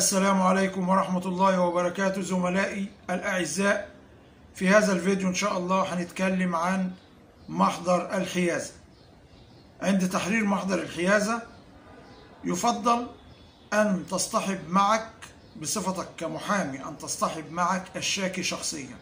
السلام عليكم ورحمة الله وبركاته زملائي الأعزاء في هذا الفيديو إن شاء الله هنتكلم عن محضر الحيازة عند تحرير محضر الحيازة يفضل أن تصطحب معك بصفتك كمحامي أن تصطحب معك الشاكي شخصيا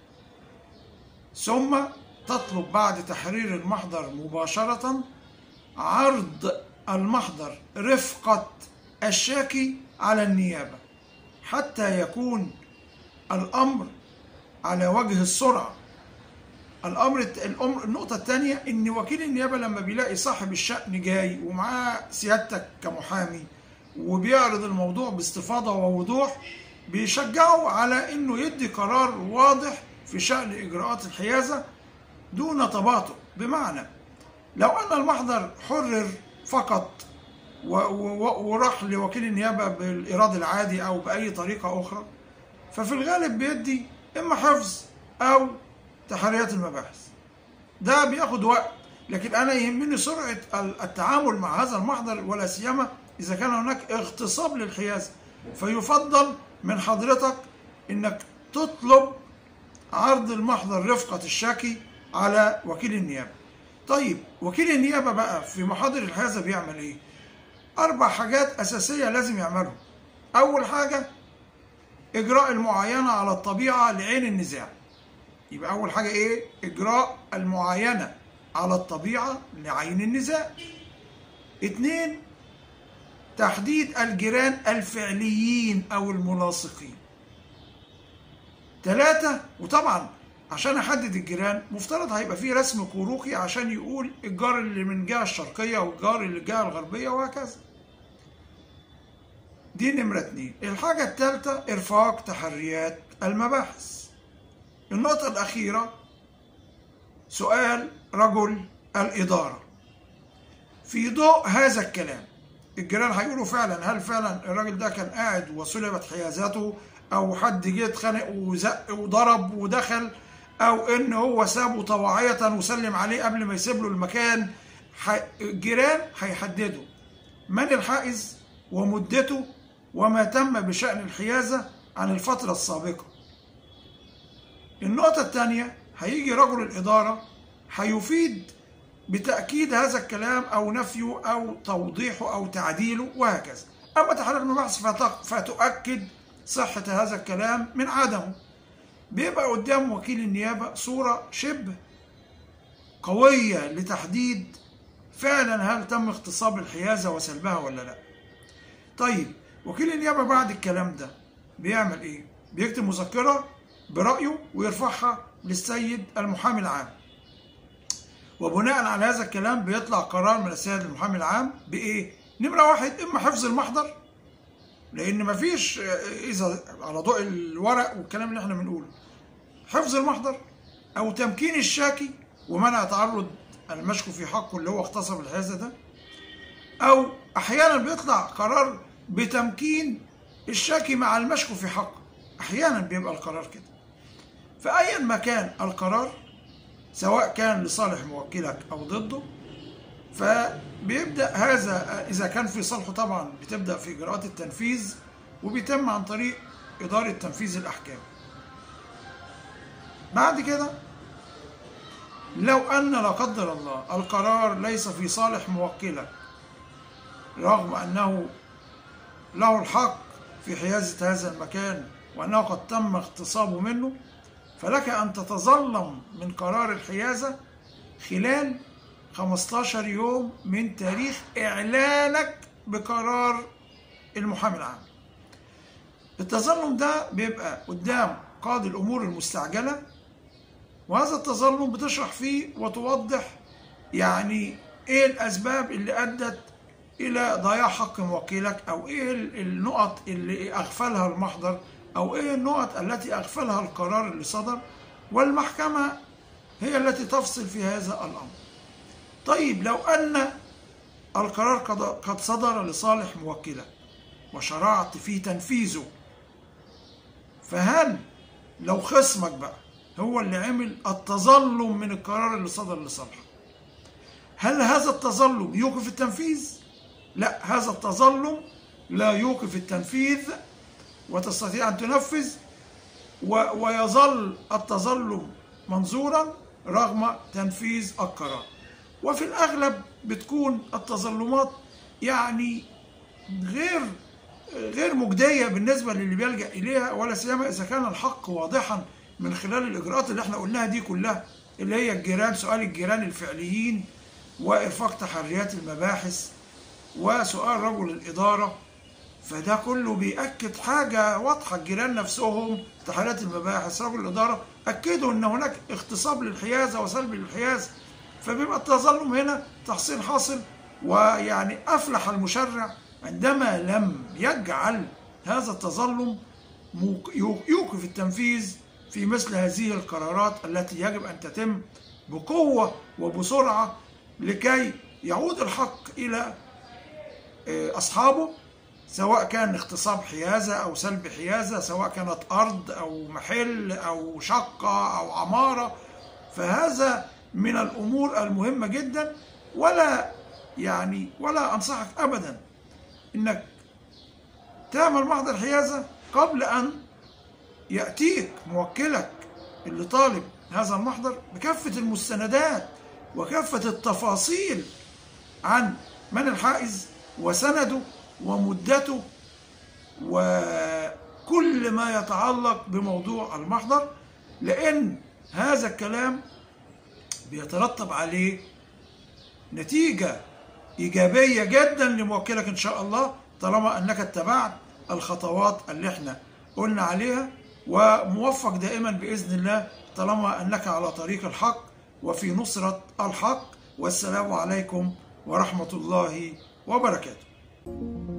ثم تطلب بعد تحرير المحضر مباشرة عرض المحضر رفقة الشاكي على النيابة حتى يكون الأمر على وجه السرعة الأمر الأمر النقطة الثانية إن وكيل النيابة لما بيلاقي صاحب الشأن جاي ومعاه سيادتك كمحامي وبيعرض الموضوع باستفاضة ووضوح بيشجعه على إنه يدي قرار واضح في شأن إجراءات الحيازة دون تباطؤ بمعنى لو أن المحضر حرر فقط وراح لوكيل النيابة بالإيراد العادي أو بأي طريقة أخرى ففي الغالب بيدي إما حفظ أو تحريات المباحث ده بياخد وقت لكن أنا يهمني سرعة التعامل مع هذا المحضر ولا سيما إذا كان هناك اغتصاب للحيازة فيفضل من حضرتك إنك تطلب عرض المحضر رفقة الشاكي على وكيل النيابة طيب وكيل النيابة بقى في محاضر الحيازة بيعمل إيه؟ أربع حاجات أساسية لازم يعملهم أول حاجة إجراء المعاينة على الطبيعة لعين النزاع يبقى أول حاجة إيه؟ إجراء المعاينة على الطبيعة لعين النزاع اتنين تحديد الجيران الفعليين أو الملاصقين ثلاثة وطبعا عشان أحدد الجيران مفترض هيبقى فيه رسم كروكي عشان يقول الجار اللي من الجهة الشرقية والجار اللي الجهة الغربية وهكذا دي نمرة اتنين الحاجة الثالثة إرفاق تحريات المباحث النقطة الأخيرة سؤال رجل الإدارة في ضوء هذا الكلام الجيران هيقولوا فعلا هل فعلا الراجل ده كان قاعد وسلبت حيازاته او حد جه اتخانق وزق وضرب ودخل او ان هو سابه طواعية وسلم عليه قبل ما يسيب له المكان الجيران هيحددوا من الحائز ومدته وما تم بشأن الحيازة عن الفترة السابقة النقطة الثانية هيجي رجل الإدارة هيفيد بتأكيد هذا الكلام أو نفيه أو توضيحه أو تعديله وهكذا أما تحرير المباحث فتؤكد صحة هذا الكلام من عدمه بيبقى قدام وكيل النيابة صورة شبه قوية لتحديد فعلا هل تم اغتصاب الحيازة وسلبها ولا لا طيب وكيل النيابة بعد الكلام ده بيعمل ايه بيكتب مذكرة برأيه ويرفعها للسيد المحامي العام وبناء على هذا الكلام بيطلع قرار من السيد المحامي العام بايه نمرة واحد اما حفظ المحضر لان مفيش اذا على ضوء الورق والكلام اللي احنا بنقوله حفظ المحضر او تمكين الشاكي ومنع تعرض المشكو في حقه اللي هو اغتصب الحيازه ده او احيانا بيطلع قرار بتمكين الشاكي مع المشكو في حقه احيانا بيبقى القرار كده فايا ما كان القرار سواء كان لصالح موكلك او ضده فبيبدا هذا اذا كان في صالحه طبعا بتبدا في اجراءات التنفيذ وبيتم عن طريق اداره تنفيذ الاحكام بعد كده لو ان لا قدر الله القرار ليس في صالح موكلك رغم انه له الحق في حيازه هذا المكان وانه قد تم اغتصابه منه فلك ان تتظلم من قرار الحيازه خلال 15 يوم من تاريخ إعلانك بقرار المحامي العام التظلم ده بيبقى قدام قاضي الأمور المستعجلة وهذا التظلم بتشرح فيه وتوضح يعني إيه الأسباب اللي أدت إلى ضياع حق موكلك أو إيه النقط اللي أغفلها المحضر أو إيه النقط التي أغفلها القرار اللي صدر والمحكمة هي التي تفصل في هذا الأمر طيب لو أن القرار قد صدر لصالح موكلك وشرعت في تنفيذه فهل لو خصمك بقى هو اللي عمل التظلم من القرار اللي صدر لصالحه هل هذا التظلم يوقف التنفيذ؟ لا هذا التظلم لا يوقف التنفيذ وتستطيع أن تنفذ و- ويظل التظلم منظورا رغم تنفيذ القرار وفي الأغلب بتكون التظلمات يعني غير غير مجدية بالنسبة للي بيلجأ إليها ولا سيما إذا كان الحق واضحا من خلال الإجراءات اللي احنا قلناها دي كلها اللي هي الجيران سؤال الجيران الفعليين وإرفاق تحريات المباحث وسؤال رجل الإدارة فده كله بيأكد حاجة واضحة الجيران نفسهم تحريات المباحث رجل الإدارة أكدوا أن هناك اغتصاب للحيازة وسلب للحيازة فبيبقى التظلم هنا تحصيل حاصل ويعني أفلح المشرع عندما لم يجعل هذا التظلم موق- يو- يوقف التنفيذ في مثل هذه القرارات التي يجب أن تتم بقوة وبسرعة لكي يعود الحق إلى آه، أصحابه سواء كان اغتصاب حيازة أو سلب حيازة سواء كانت أرض أو محل أو شقة أو عمارة فهذا من الأمور المهمة جدا ولا يعني ولا أنصحك أبدا إنك تعمل محضر حيازة قبل أن يأتيك موكلك اللي طالب هذا المحضر بكافة المستندات وكافة التفاصيل عن من الحائز وسنده ومدته وكل ما يتعلق بموضوع المحضر لأن هذا الكلام بيترتب عليه نتيجة إيجابية جدا لموكلك إن شاء الله طالما أنك اتبعت الخطوات اللي احنا قلنا عليها وموفق دائما بإذن الله طالما أنك على طريق الحق وفي نصرة الحق والسلام عليكم ورحمة الله وبركاته